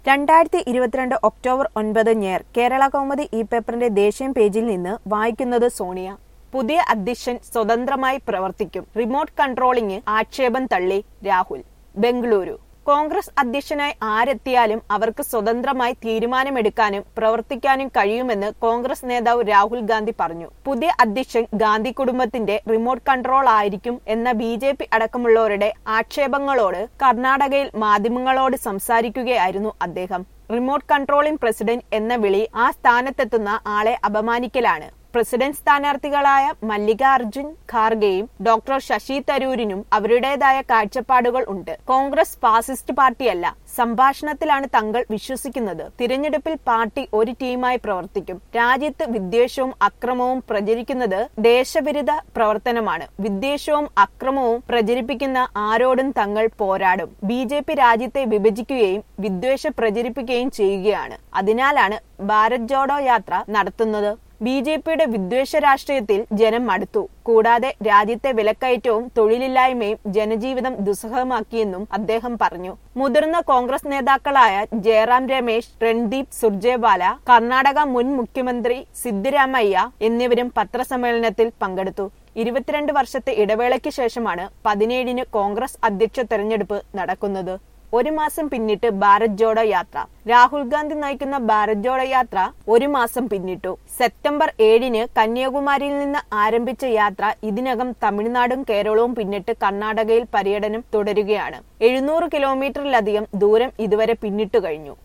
രണ്ടായിരത്തി ഇരുപത്തിരണ്ട് ഒക്ടോബർ ഒൻപത് ഞായർ കേരള കൗമുദി ഇ പേപ്പറിന്റെ ദേശീയ പേജിൽ നിന്ന് വായിക്കുന്നത് സോണിയ പുതിയ അധ്യക്ഷൻ സ്വതന്ത്രമായി പ്രവർത്തിക്കും റിമോട്ട് കൺട്രോളിംഗ് ആക്ഷേപം തള്ളി രാഹുൽ ബംഗളൂരു കോൺഗ്രസ് അധ്യക്ഷനായി ആരെത്തിയാലും അവർക്ക് സ്വതന്ത്രമായി തീരുമാനമെടുക്കാനും പ്രവർത്തിക്കാനും കഴിയുമെന്ന് കോൺഗ്രസ് നേതാവ് രാഹുൽ ഗാന്ധി പറഞ്ഞു പുതിയ അധ്യക്ഷൻ ഗാന്ധി കുടുംബത്തിന്റെ റിമോട്ട് കൺട്രോൾ ആയിരിക്കും എന്ന ബി ജെ പി അടക്കമുള്ളവരുടെ ആക്ഷേപങ്ങളോട് കർണാടകയിൽ മാധ്യമങ്ങളോട് സംസാരിക്കുകയായിരുന്നു അദ്ദേഹം റിമോട്ട് കൺട്രോളിംഗ് പ്രസിഡന്റ് എന്ന വിളി ആ സ്ഥാനത്തെത്തുന്ന ആളെ അപമാനിക്കലാണ് പ്രസിഡന്റ് സ്ഥാനാർത്ഥികളായ മല്ലികാർജുൻ ഖാർഗെയും ഡോക്ടർ ശശി തരൂരിനും അവരുടേതായ കാഴ്ചപ്പാടുകൾ ഉണ്ട് കോൺഗ്രസ് ഫാസിസ്റ്റ് പാർട്ടിയല്ല സംഭാഷണത്തിലാണ് തങ്ങൾ വിശ്വസിക്കുന്നത് തിരഞ്ഞെടുപ്പിൽ പാർട്ടി ഒരു ടീമായി പ്രവർത്തിക്കും രാജ്യത്ത് വിദ്വേഷവും അക്രമവും പ്രചരിക്കുന്നത് ദേശവിരുദ്ധ പ്രവർത്തനമാണ് വിദ്വേഷവും അക്രമവും പ്രചരിപ്പിക്കുന്ന ആരോടും തങ്ങൾ പോരാടും ബി ജെ പി രാജ്യത്തെ വിഭജിക്കുകയും വിദ്വേഷം പ്രചരിപ്പിക്കുകയും ചെയ്യുകയാണ് അതിനാലാണ് ഭാരത് ജോഡോ യാത്ര നടത്തുന്നത് ബി ജെ പിയുടെ വിദ്വേഷ രാഷ്ട്രീയത്തിൽ ജനം മടുത്തു കൂടാതെ രാജ്യത്തെ വിലക്കയറ്റവും തൊഴിലില്ലായ്മയും ജനജീവിതം ദുസ്സഹമാക്കിയെന്നും അദ്ദേഹം പറഞ്ഞു മുതിർന്ന കോൺഗ്രസ് നേതാക്കളായ ജയറാം രമേശ് രൺദീപ് സുർജേവാല കർണാടക മുൻ മുഖ്യമന്ത്രി സിദ്ദിരാമയ്യ എന്നിവരും പത്രസമ്മേളനത്തിൽ പങ്കെടുത്തു ഇരുപത്തിരണ്ട് വർഷത്തെ ഇടവേളയ്ക്ക് ശേഷമാണ് പതിനേഴിന് കോൺഗ്രസ് അധ്യക്ഷ തെരഞ്ഞെടുപ്പ് നടക്കുന്നത് ഒരു മാസം പിന്നിട്ട് ഭാരത് ജോഡോ യാത്ര രാഹുൽ ഗാന്ധി നയിക്കുന്ന ഭാരത് ജോഡോ യാത്ര ഒരു മാസം പിന്നിട്ടു സെപ്റ്റംബർ ഏഴിന് കന്യാകുമാരിയിൽ നിന്ന് ആരംഭിച്ച യാത്ര ഇതിനകം തമിഴ്നാടും കേരളവും പിന്നിട്ട് കർണാടകയിൽ പര്യടനം തുടരുകയാണ് എഴുന്നൂറ് കിലോമീറ്ററിലധികം ദൂരം ഇതുവരെ പിന്നിട്ടു കഴിഞ്ഞു